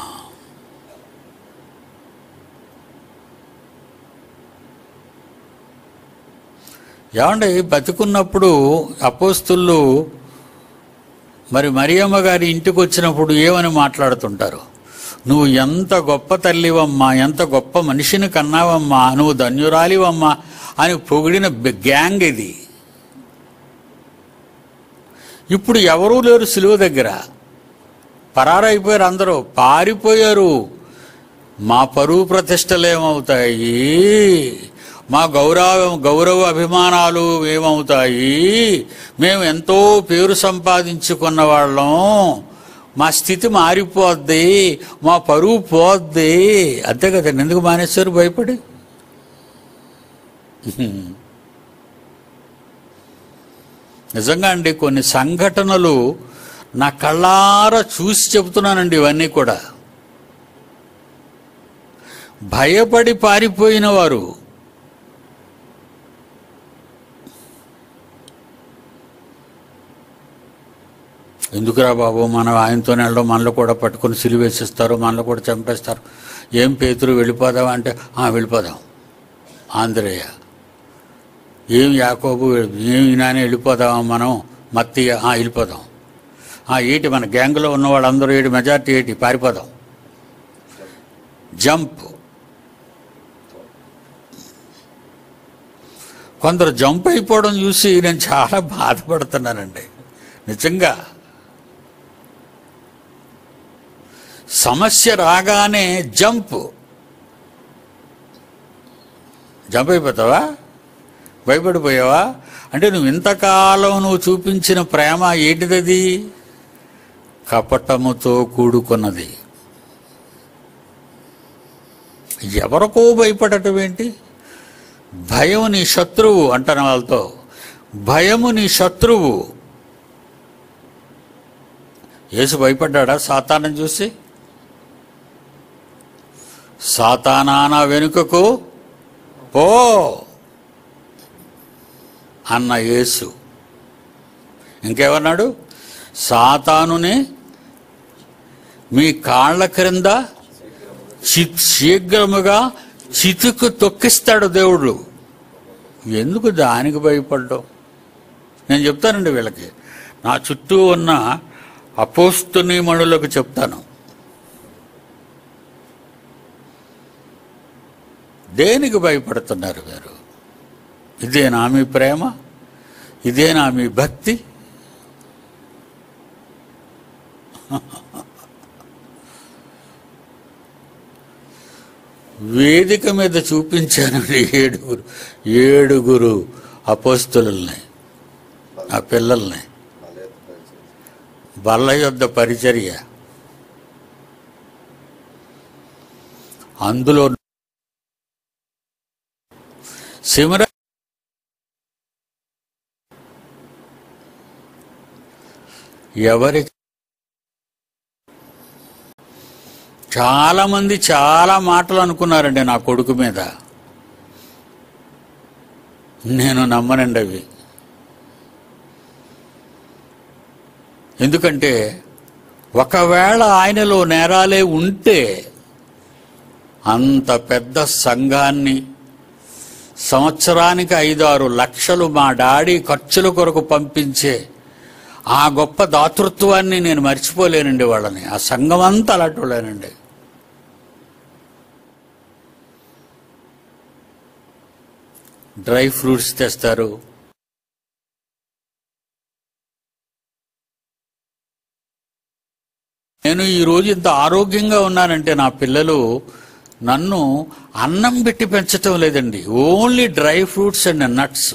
ఏమండి బతికున్నప్పుడు అపోస్తులు మరి మరియమ్మ గారి ఇంటికి వచ్చినప్పుడు ఏమని మాట్లాడుతుంటారు నువ్వు ఎంత గొప్ప తల్లివమ్మా ఎంత గొప్ప మనిషిని కన్నావమ్మా నువ్వు ధన్యురాలివమ్మా అని పొగిడిన బి- గ్యాంగ్ ఇది ఇప్పుడు ఎవరూ లేరు సిలువ దగ్గర పరారైపోయారు అందరూ పారిపోయారు మా పరువు ప్రతిష్టలు ఏమవుతాయి మా గౌరవ గౌరవ అభిమానాలు ఏమవుతాయి మేము ఎంతో పేరు సంపాదించుకున్న వాళ్ళం మా స్థితి మారిపోద్ది మా పరువు పోద్ది అంతే కదండి ఎందుకు మానేశారు భయపడి నిజంగా అండి కొన్ని సంఘటనలు నా కళ్ళారా చూసి చెబుతున్నానండి ఇవన్నీ కూడా భయపడి పారిపోయిన వారు ఎందుకురా బాబు మనం ఆయనతో వెళ్ళడం మనలో కూడా పట్టుకొని సిలివేసిస్తారు మనలో కూడా చంపేస్తారు ఏం పేతురు వెళ్ళిపోదాం అంటే "ఆ, వెళ్ళిపోదాం ఆంధ్రేయ ఏం యాకోబు ఏం నానే వెళ్ళిపోదామా మనం మత్తి "ఆ, వెళ్ళిపోదాం "ఆ, ఏంటి మన గ్యాంగ్లో ఉన్న వాళ్ళందరూ ఏంటి మెజార్టీ ఏంటి పారిపోదాం జంప్ కొందరు జంప్ అయిపోవడం చూసి నేను చాలా బాధపడుతున్నానండి నిజంగా సమస్య రాగానే జంప్ జంప్ అయిపోతావా భయపడిపోయావా అంటే నువ్వు ఇంతకాలం నువ్వు చూపించిన ప్రేమ ఏంటిదది కపటముతో కూడుకున్నది ఎవరికో భయపడటం ఏంటి భయం నీ శత్రువు అంటాను వాళ్ళతో భయము నీ శత్రువు యేసు భయపడ్డా సాతానం చూసి సాతానాన వెనుకకు పో అన్న యేసు ఇంకేమన్నాడు సాతానుని మీ కాళ్ళ క్రింద చి- శీఘ్రముగా చితుకు తొక్కిస్తాడు దేవుడు ఎందుకు దానికి భయపడ్డావు నేను చెప్తానండి వీళ్ళకి నా చుట్టూ ఉన్న అపోస్తుని మణులకు చెప్తాను దేనికి భయపడుతున్నారు మీరు ఇదేనా మీ ప్రేమ ఇదేనా మీ భక్తి వేదిక మీద చూపించానండి ఏడుగురు ఏడుగురు అపోస్తులని ఆ పిల్లల్ని బల్ల యొద్ద పరిచర్య అందులో సిమర ఎవరి చాలా మంది చాలా మాటలు అనుకున్నారండి నా కొడుకు మీద నేను నమ్మనండి అవి ఎందుకంటే ఒకవేళ ఆయనలో నేరాలే ఉంటే అంత పెద్ద సంఘాన్ని సంవత్సరానికి ఐదారు లక్షలు మా డాడీ ఖర్చుల కొరకు పంపించే ఆ గొప్ప దాతృత్వాన్ని నేను మర్చిపోలేనండి వాళ్ళని ఆ సంఘం అంతా అలాంటి వాళ్ళేనండి డ్రై ఫ్రూట్స్ తెస్తారు నేను ఈరోజు ఇంత ఆరోగ్యంగా ఉన్నానంటే నా పిల్లలు నన్ను అన్నం పెట్టి పెంచటం లేదండి only dry fruits and nuts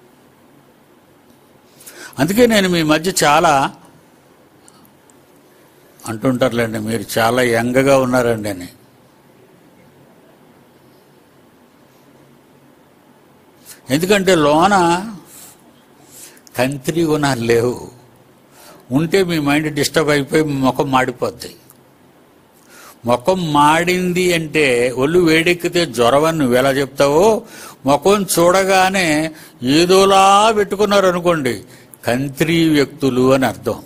అందుకే నేను మీ మధ్య చాలా అంటుంటారులేండి మీరు చాలా యంగగా ఉన్నారండి అని ఎందుకంటే లోన కంత్రి గుణాలు లేవు ఉంటే మీ మైండ్ డిస్టర్బ్ అయిపోయి మీ ముఖం మాడిపోద్ది ముఖం మాడింది అంటే ఒళ్ళు వేడెక్కితే జ్వరం అని నువ్వు ఎలా చెప్తావో ముఖం చూడగానే ఏదోలా పెట్టుకున్నారు అనుకోండి కంత్రి వ్యక్తులు అని అర్థం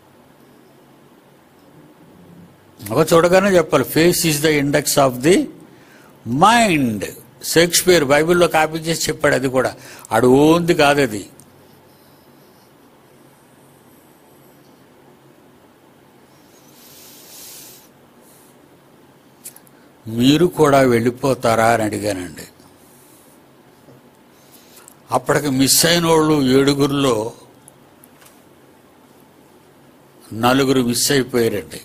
ముఖం చూడగానే చెప్పాలి face is the index of the mind Shakespeare బైబిల్లో కాపీ చేసి చెప్పాడు అది కూడా ఆడు ఓంది కాదు అది మీరు కూడా వెళ్ళిపోతారా అని అడిగానండి అప్పటికి మిస్ అయిన వాళ్ళు ఏడుగురిలో నలుగురు మిస్ అయిపోయారండి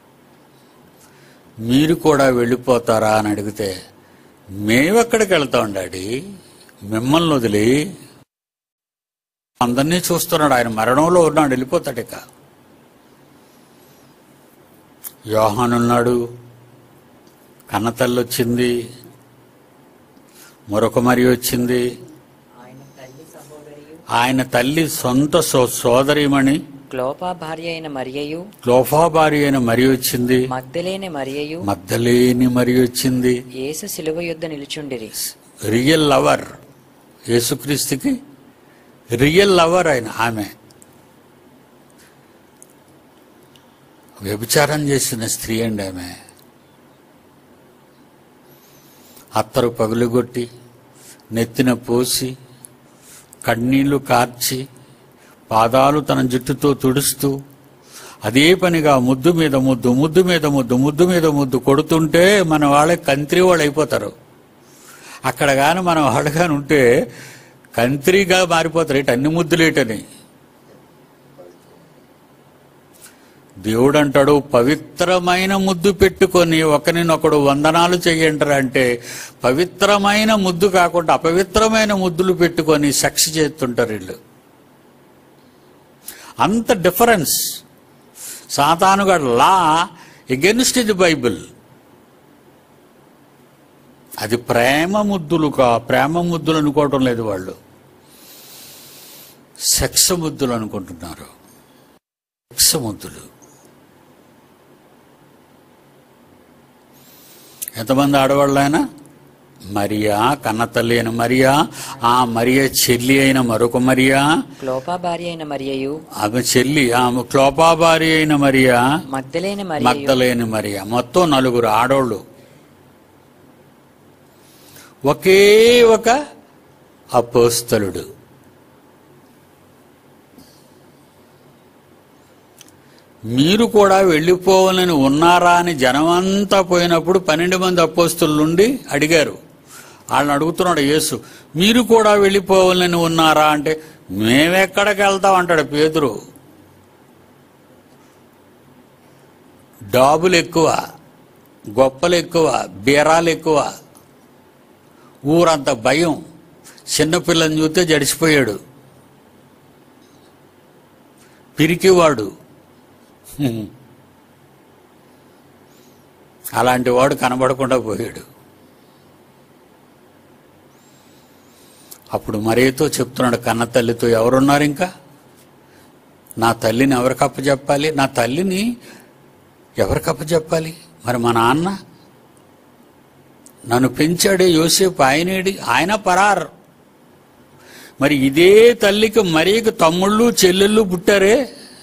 మీరు కూడా వెళ్ళిపోతారా అని అడిగితే మేమెక్కడికి వెళ్తాం డాడీ మిమ్మల్ని వదిలి అందరినీ చూస్తున్నాడు ఆయన మరణంలో ఉన్నాడు వెళ్ళిపోతాడు ఇక యోహానున్నాడు కన్నతల్లి వచ్చింది మరొక మరి వచ్చింది ఆయన తల్లి సహోదరియు ఆయన తల్లి సొంత సో సోదరిమణి క్లోపా భార్య అయిన మరియయు లోఫాబారి అయిన మరి వచ్చింది మగ్ధలేని మరియయు మద్దలేని మరి వచ్చింది యేసు శిలువ యుద్ధ నిలుచుండిరి రియల్ లవర్ యేసుక్రీస్తుకి రియల్ లవర్ ఆయన ఆమె వ్యభిచారం చేసిన స్త్రీ అండి ఆమె అత్తరు పగులుగొట్టి నెత్తిన పోసి కన్నీళ్లు కార్చి పాదాలు తన జుట్టుతో తుడుస్తూ అదే పనిగా ముద్దు మీద ముద్దు ముద్దు మీద ముద్దు ముద్దు మీద ముద్దు కొడుతుంటే మన వాళ్ళే కంత్రి వాళ్ళు అయిపోతారు అక్కడ కానీ మనం వాళ్ళగాని ఉంటే కంత్రిగా మారిపోతారు ఇటు అన్ని ముద్దులేటని దేవుడు అంటాడు పవిత్రమైన ముద్దు పెట్టుకొని ఒకరినొకడు వందనాలు చెయ్యంటారు అంటే పవిత్రమైన ముద్దు కాకుండా అపవిత్రమైన ముద్దులు పెట్టుకొని సెక్స్ చేస్తుంటారు వీళ్ళు అంత డిఫరెన్స్ సాతానుగాడు లా ఎగెన్స్ట్ ది బైబిల్ అది ప్రేమ ముద్దులు కా ప్రేమ ముద్దులు అనుకోవటం లేదు వాళ్ళు సెక్స్ ముద్దులు అనుకుంటున్నారు సెక్స్ ముద్దులు ఎంతమంది ఆడవాళ్ళైనా మరియా కన్నతల్లి అయిన మరియా ఆ మరియ చెల్లి అయిన మరొక మరియా క్లోపా భార్య అయిన మరియయు ఆమె చెల్లి ఆమె క్లోపాబారి అయిన మరియా మగ్ధలైన మరియయు మగ్ధలేని మరియా మొత్తం నలుగురు ఆడోళ్ళు ఒకే ఒక అపోస్తలుడు మీరు కూడా వెళ్ళిపోవాలని ఉన్నారా అని జనమంతా పోయినప్పుడు పన్నెండు మంది అపోస్తుల నుండి అడిగారు వాళ్ళని అడుగుతున్నాడు యేసు మీరు కూడా వెళ్ళిపోవాలని ఉన్నారా అంటే మేమెక్కడికి వెళ్తాం అంటాడు పేదరు డాబులు ఎక్కువ గొప్పలు ఎక్కువ బీరాలు ఎక్కువ ఊరంత భయం చిన్నపిల్లని చూస్తే జడిసిపోయాడు పిరికివాడు హ్మ్. అలాంటి వాడు కనబడకుండా పోయాడు అప్పుడు మరేతో చెప్తున్నాడు కన్న తల్లితో ఎవరున్నారు ఇంకా నా తల్లిని ఎవరికి అప్పచెప్పాలి నా తల్లిని ఎవరికి అప్పచెప్పాలి మరి మా నాన్న నన్ను పెంచాడే యోసేపు ఆయనేడి ఆయన పరార్ మరి ఇదే తల్లికి మరీకి తమ్ముళ్ళు చెల్లెళ్ళు పుట్టారే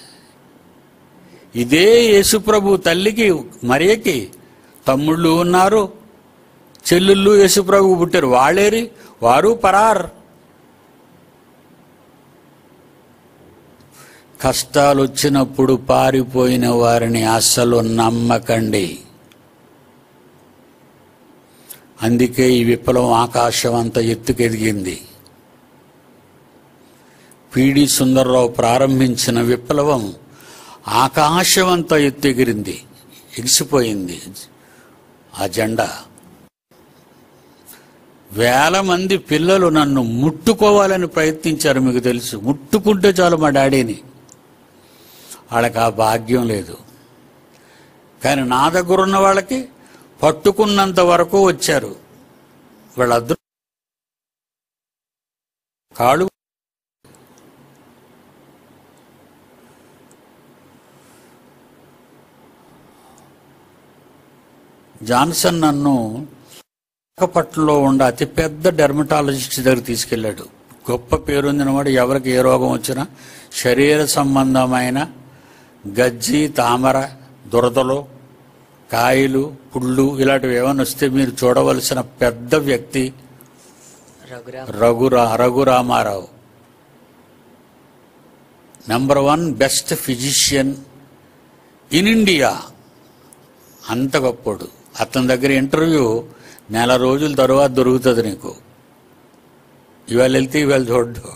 ఇదే యేసుప్రభు తల్లికి మరియకి తమ్ముళ్ళు ఉన్నారు చెల్లుళ్ళు యేసుప్రభు పుట్టారు వాళ్ళేరి వారు పరార్ కష్టాలు వచ్చినప్పుడు పారిపోయిన వారిని అస్సలు నమ్మకండి అందుకే ఈ విప్లవం ఆకాశం అంత ఎత్తుకెదిగింది పిడి సుందర్రావు ప్రారంభించిన విప్లవం ఆకాశం అంతా ఎత్తెగిరింది ఎగిసిపోయింది ఆ జెండా వేల మంది పిల్లలు నన్ను ముట్టుకోవాలని ప్రయత్నించారు మీకు తెలుసు ముట్టుకుంటే చాలు మా డాడీని వాళ్ళకి ఆ భాగ్యం లేదు కానీ నా దగ్గర ఉన్న వాళ్ళకి పట్టుకున్నంత వరకు వచ్చారు వాళ్ళద్దరూ కాళ్ళు జాన్సన్ నన్ను విశాఖపట్నంలో ఉన్న అతిపెద్ద డెర్మటాలజిస్ట్ దగ్గర తీసుకెళ్ళాడు గొప్ప పేరొందినవాడు ఎవరికి ఏ రోగం వచ్చినా శరీర సంబంధమైన గజ్జి తామర దురదలు కాయలు పుళ్ళు ఇలాంటివి ఏమైనా వస్తే మీరు చూడవలసిన పెద్ద వ్యక్తి రఘురా రఘురా Raghurama Rao number one best physician in India అంత గొప్పోడు అతని దగ్గర ఇంటర్వ్యూ నెల రోజుల తర్వాత దొరుకుతుంది నీకు ఇవాళ వెళ్తే ఇవాళ చూడ్డు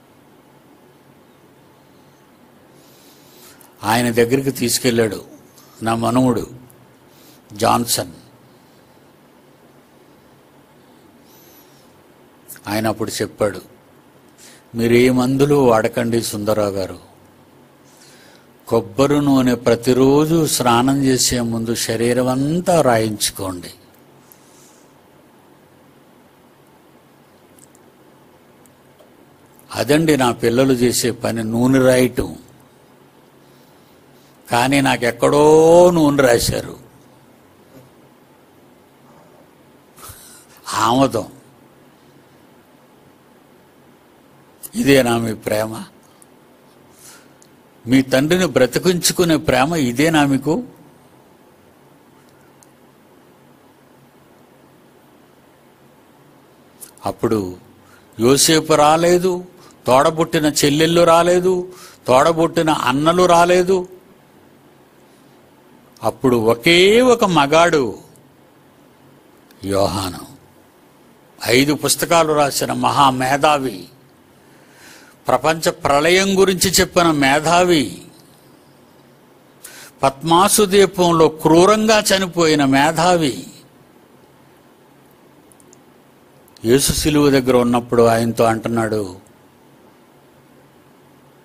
ఆయన దగ్గరికి తీసుకెళ్ళాడు నా మనవుడు జాన్సన్ ఆయన అప్పుడు చెప్పాడు మీరు ఏ మందులు వాడకండి సుందరరావు గారు కొబ్బరి నూనె ప్రతిరోజు స్నానం చేసే ముందు శరీరం అంతా రాయించుకోండి అదండి నా పిల్లలు చేసే పని నూనె రాయటం కానీ నాకెక్కడో నూనె రాశారు ఆమదం ఇదేనా మీ ప్రేమ మీ తండ్రిని బ్రతికించుకునే ప్రేమ ఇదేనా మీకు అప్పుడు యోసేపు రాలేదు తోడబుట్టిన చెల్లెళ్ళు రాలేదు తోడబుట్టిన అన్నలు రాలేదు అప్పుడు ఒకే ఒక మగాడు యోహాను ఐదు పుస్తకాలు రాసిన మహామేధావి ప్రపంచ ప్రళయం గురించి చెప్పిన మేధావి పద్మాసు దీపంలో క్రూరంగా చనిపోయిన మేధావి యేసు శిలువ దగ్గర ఉన్నప్పుడు ఆయనతో అంటున్నాడు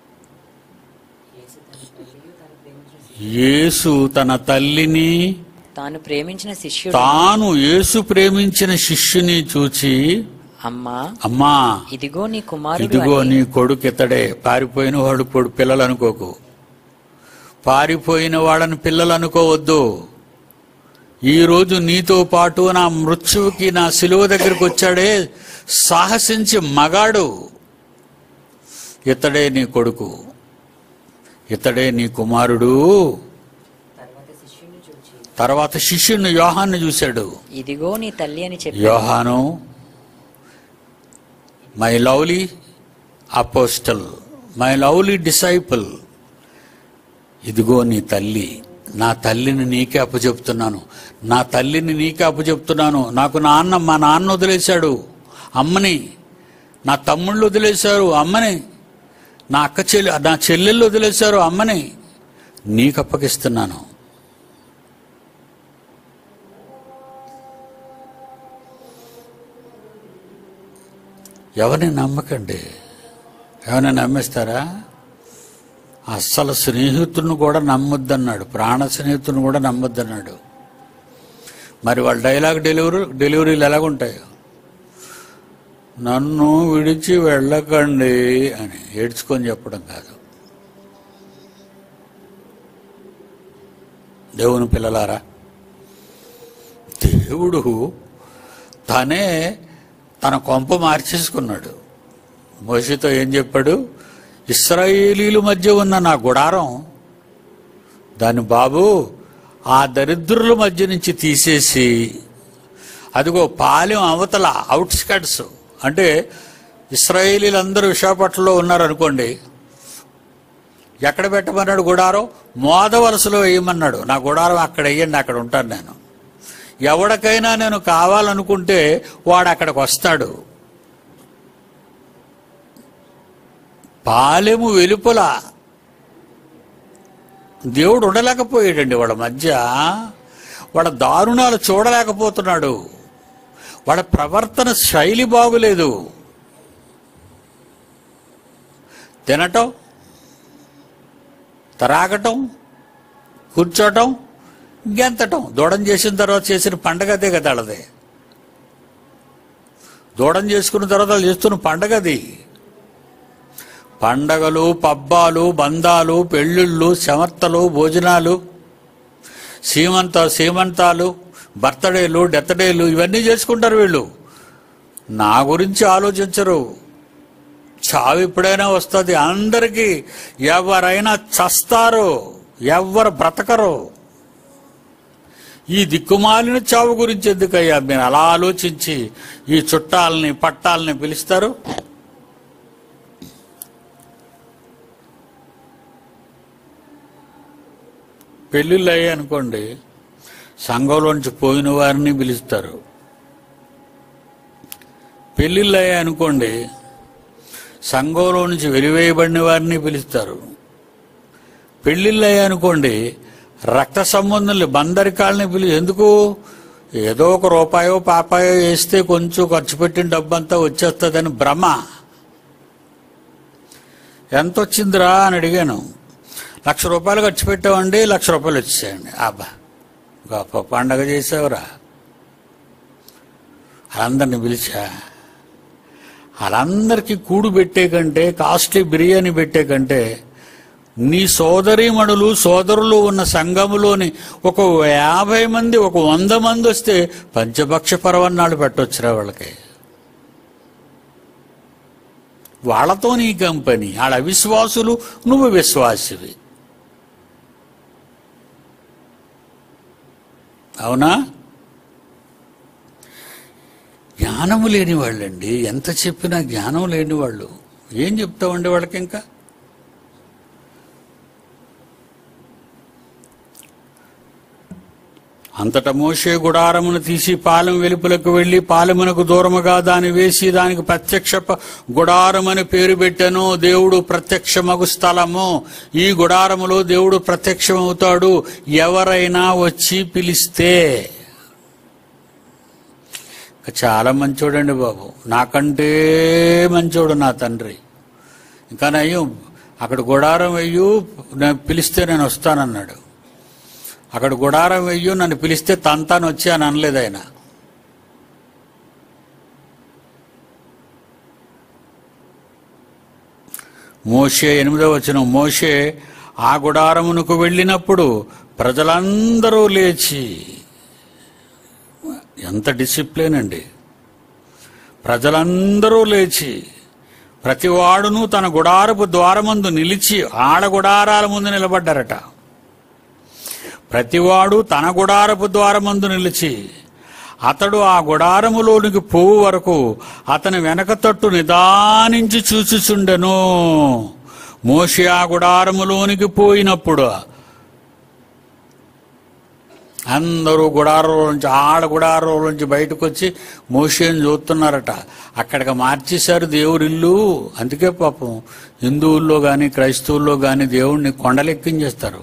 యేసు తన తల్లిని తాను ప్రేమించిన శిష్యుడు తాను యేసు ప్రేమించిన శిష్యుని చూచి అమ్మా అమ్మా ఇదిగో నీ కుమారుడు ఇదిగో అని నీ కొడుకు ఇతడే పారిపోయిన వాడు కొడు పిల్లలు అనుకోకు పారిపోయిన వాడని పిల్లలు అనుకోవద్దు ఈ రోజు నీతో పాటు నా మృత్యువుకి నా సిలువ దగ్గరికి వచ్చాడే సాహసించి మగాడు ఇతడే నీ కొడుకు ఇతడే నీ కుమారుడు తర్వాత శిష్యుని యోహాన్ని చూశాడు ఇదిగో నీ తల్లి అని చెప్పి యోహాను my lovely apostle my lovely disciple ఇదిగో నీ తల్లి నా తల్లిని నీకే అప్పచెప్తున్నాను నా తల్లిని నీకే అప్పచెప్తున్నాను నాకు నాన్న మా నాన్న వదిలేశాడు అమ్మని నా తమ్ముళ్ళు వదిలేశారు అమ్మని నా అక్క చెల్లి నా చెల్లెళ్ళు వదిలేశారు అమ్మని నీకు అప్పగిస్తున్నాను ఎవరిని నమ్మకండి ఎవరిని నమ్మేస్తారా అస్సలు స్నేహితుడిని కూడా నమ్మొద్దన్నాడు ప్రాణ స్నేహితుడిని కూడా నమ్మొద్దన్నాడు మరి వాళ్ళ డైలాగ్ డెలివరీ డెలివరీలు ఎలాగుంటాయి నన్ను విడిచి వెళ్ళకండి అని ఏడ్చుకొని చెప్పడం కాదు దేవుని పిల్లలారా దేవుడు తనే తన కొంప మార్చేసుకున్నాడు మోషితో ఏం చెప్పాడు ఇస్రాయేలీల మధ్య ఉన్న నా గుడారం దాని బాబు ఆ దరిద్రుల మధ్య నుంచి తీసేసి అదిగో పాలెం అవతల అవుట్స్కట్స్ అంటే ఇస్రాయేలీలందరూ విశాఖపట్నంలో ఉన్నారనుకోండి ఎక్కడ పెట్టమన్నాడు గుడారం మోద వలసలో వేయమన్నాడు నా గుడారం అక్కడ వేయండి అక్కడ ఉంటాను నేను ఎవడికైనా నేను కావాలనుకుంటే వాడు అక్కడికి వస్తాడు పాలెము వెలుపల దేవుడు ఉండలేకపోయాడండి వాళ్ళ మధ్య వాళ్ళ దారుణాలు చూడలేకపోతున్నాడు వాళ్ళ ప్రవర్తన శైలి బాగులేదు తినటం త్రాగటం కూర్చోటం గెంతటం దూడం చేసిన తర్వాత చేసిన పండగ అదే కదా వాళ్ళది దూడం చేసుకున్న తర్వాత వాళ్ళు చేస్తున్న పండగ అది పండగలు పబ్బాలు బంధాలు పెళ్ళిళ్ళు సమర్తలు భోజనాలు సీమంత సీమంతాలు బర్త్డేలు డెత్డేలు ఇవన్నీ చేసుకుంటారు వీళ్ళు నా గురించి ఆలోచించరు చావు ఎప్పుడైనా వస్తుంది అందరికీ ఎవరైనా చస్తారు ఎవరు బ్రతకరు ఈ దిక్కుమాలిన చావు గురించి ఎందుకయ్యా మీరు అలా ఆలోచించి ఈ చుట్టాలని పట్టాలని పిలుస్తారు పెళ్ళిళ్ళు అయ్యాయి అనుకోండి సంఘంలోంచి పోయిన వారిని పిలుస్తారు పెళ్ళిళ్ళు అయ్యాయి అనుకోండి సంఘంలో నుంచి వెలివేయబడిన వారిని పిలుస్తారు పెళ్ళిళ్ళు అయ్యాయి అనుకోండి రక్త సంబంధుల్ని బందరికాళ్ళని పిలి ఎందుకు ఏదో ఒక రూపాయో పాపాయో వేస్తే కొంచెం ఖర్చు పెట్టిన డబ్బంతా వచ్చేస్తుందని భ్రమ ఎంత వచ్చిందిరా అని అడిగాను లక్ష రూపాయలు ఖర్చు పెట్టామండి లక్ష రూపాయలు వచ్చేసాయండి అబ్బా గొప్ప పండగ చేసావురా వాళ్ళందరిని పిలిచా వాళ్ళందరికీ కూడు పెట్టే కంటే కాస్ట్లీ బిర్యానీ పెట్టే కంటే నీ సోదరీమణులు సోదరులు ఉన్న సంఘములోని ఒక యాభై మంది ఒక వంద మంది వస్తే పంచభక్ష పర్వన్నాడు పెట్టొచ్చురా వాళ్ళకి వాళ్ళతో నీ కంపెనీ వాళ్ళ అవిశ్వాసులు నువ్వు విశ్వాసివి అవునా జ్ఞానము లేని వాళ్ళండి ఎంత చెప్పినా జ్ఞానం లేని వాళ్ళు ఏం చెప్తామండి వాళ్ళకి ఇంకా అంతట మోషే గుడారమును తీసి పాలెం వెలుపులకు వెళ్లి పాలెమునకు దూరముగా దాన్ని వేసి దానికి ప్రత్యక్ష ప- గుడారమని పేరు పెట్టాను దేవుడు ప్రత్యక్షమగు స్థలము ఈ గుడారములో దేవుడు ప్రత్యక్షమవుతాడు ఎవరైనా వచ్చి పిలిస్తే ఇంకా చాలా మంచోడండి బాబు నాకంటే మంచోడు నా తండ్రి ఇంకా నయ్యం అక్కడ గుడారం వెయ్యు నేను పిలిస్తే నేను వస్తానన్నాడు అక్కడ గుడారం వెయ్యు నన్ను పిలిస్తే తంతాను వచ్చి అని అనలేదు ఆయన మోషే ఎనిమిదో వచ్చిన మోషే ఆ గుడారమునకు వెళ్ళినప్పుడు ప్రజలందరూ లేచి ఎంత డిసిప్లిన్ అండి ప్రజలందరూ లేచి ప్రతివాడును తన గుడారపు ద్వారమందు నిలిచి ఆడ గుడారాల ముందు నిలబడ్డారట ప్రతివాడు తన గుడారపు ద్వారమందు నిలిచి అతడు ఆ గుడారములోనికి పోవు వరకు అతని వెనక తట్టు నిదానించి చూచుచుండెను మోషి ఆ గుడారములోనికి పోయినప్పుడు అందరూ గుడారంలో నుంచి ఆడ గుడారంలో నుంచి బయటకు వచ్చి మోషేని చూస్తున్నారట అక్కడికి మార్చేశారు దేవుడి ఇల్లు అందుకే పాపం హిందువుల్లో కానీ క్రైస్తవుల్లో కానీ దేవుడిని కొండలెక్కించేస్తారు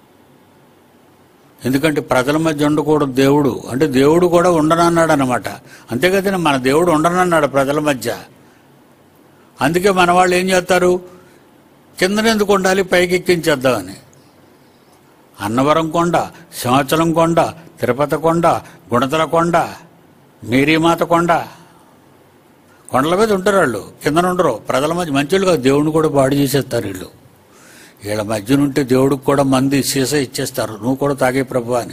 ఎందుకంటే ప్రజల మధ్య ఉండకూడదు దేవుడు అంటే దేవుడు కూడా ఉండనన్నాడు అనమాట అంతే కదండి మన దేవుడు ఉండనన్నాడు ప్రజల మధ్య అందుకే మన వాళ్ళు ఏం చేస్తారు కిందనెందుకు ఉండాలి పైకి ఎక్కించేద్దామని అన్నవరం కొండ సింహాచలం కొండ తిరుపతి కొండ గుణతల కొండ మేరీమాత కొండ కొండల మీద ఉంటారు వాళ్ళు కిందన ఉండరు ప్రజల మధ్య మంచులు కాదు దేవుడిని కూడా పాడు చేసేస్తారు వీళ్ళు వీళ్ళ మధ్యనుంటే దేవుడికి కూడా మంది సీస ఇచ్చేస్తారు నువ్వు కూడా తాగే ప్రభు అని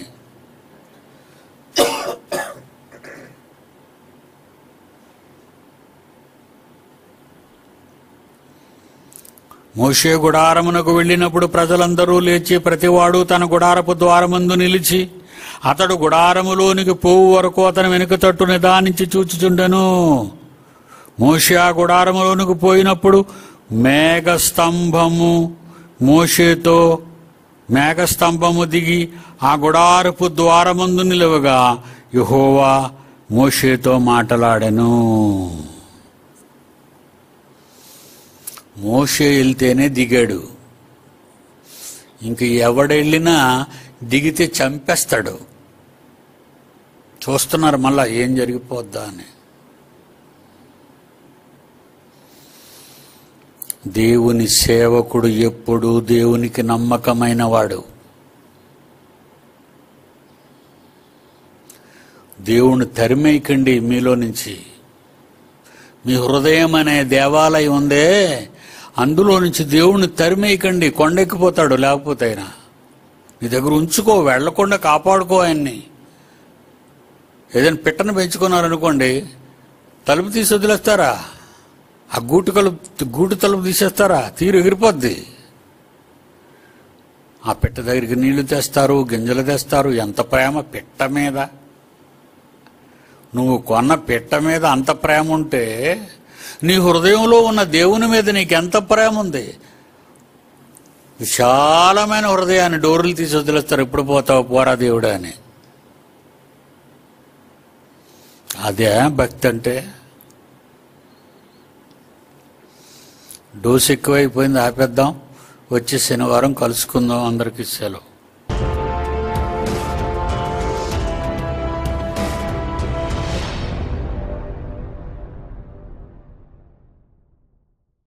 మోషే గుడారమునకు వెళ్ళినప్పుడు ప్రజలందరూ లేచి ప్రతివాడు తన గుడారపు ద్వారమందు నిలిచి అతడు గుడారములోనికి పోవు వరకు అతని వెనుక తట్టు నిదానించి చూచుచుండెను మోషే ఆ గుడారములోనికి పోయినప్పుడు మేఘస్తంభము మోషేతో మేఘస్తంభము దిగి ఆ గుడారపు ద్వారమందు నిలువగా యెహోవా మోషేతో మాటలాడెను మోషే వెళ్తేనే దిగాడు ఇంక ఎవడెళ్ళినా దిగితే చంపేస్తాడు చూస్తున్నారు మళ్ళా ఏం జరిగిపోద్దా అని దేవుని సేవకుడు ఎప్పుడు దేవునికి నమ్మకమైన వాడు దేవుని తరిమేయకండి మీలో నుంచి మీ హృదయం అనే దేవాలయం ఉందే అందులో నుంచి దేవుణ్ణి తరిమేయకండి కొండెక్కిపోతాడు లేకపోతే ఆయన నీ దగ్గర ఉంచుకో వెళ్లకుండా కాపాడుకో ఆయన్ని ఏదైనా పిట్టను పెంచుకున్నారనుకోండి తలుపు తీసి వదిలేస్తారా ఆ గూటు కలుపు గూటు తలుపు తీసేస్తారా తీరు ఎగిరిపోద్ది ఆ పిట్ట దగ్గరికి నీళ్లు తెస్తారు గింజలు తెస్తారు ఎంత ప్రేమ పిట్ట మీద నువ్వు కొన్న పిట్ట మీద అంత ప్రేమ ఉంటే నీ హృదయంలో ఉన్న దేవుని మీద నీకు ఎంత ప్రేమ ఉంది విశాలమైన హృదయాన్ని డోర్లు తీసి వదిలేస్తారు ఎప్పుడు పోతావు పోరా దేవుడా అని అదే భక్తి అంటే డోస్ ఎక్కువైపోయింది ఆపేద్దాం వచ్చే శనివారం కలుసుకుందాం అందరికీ సెలవు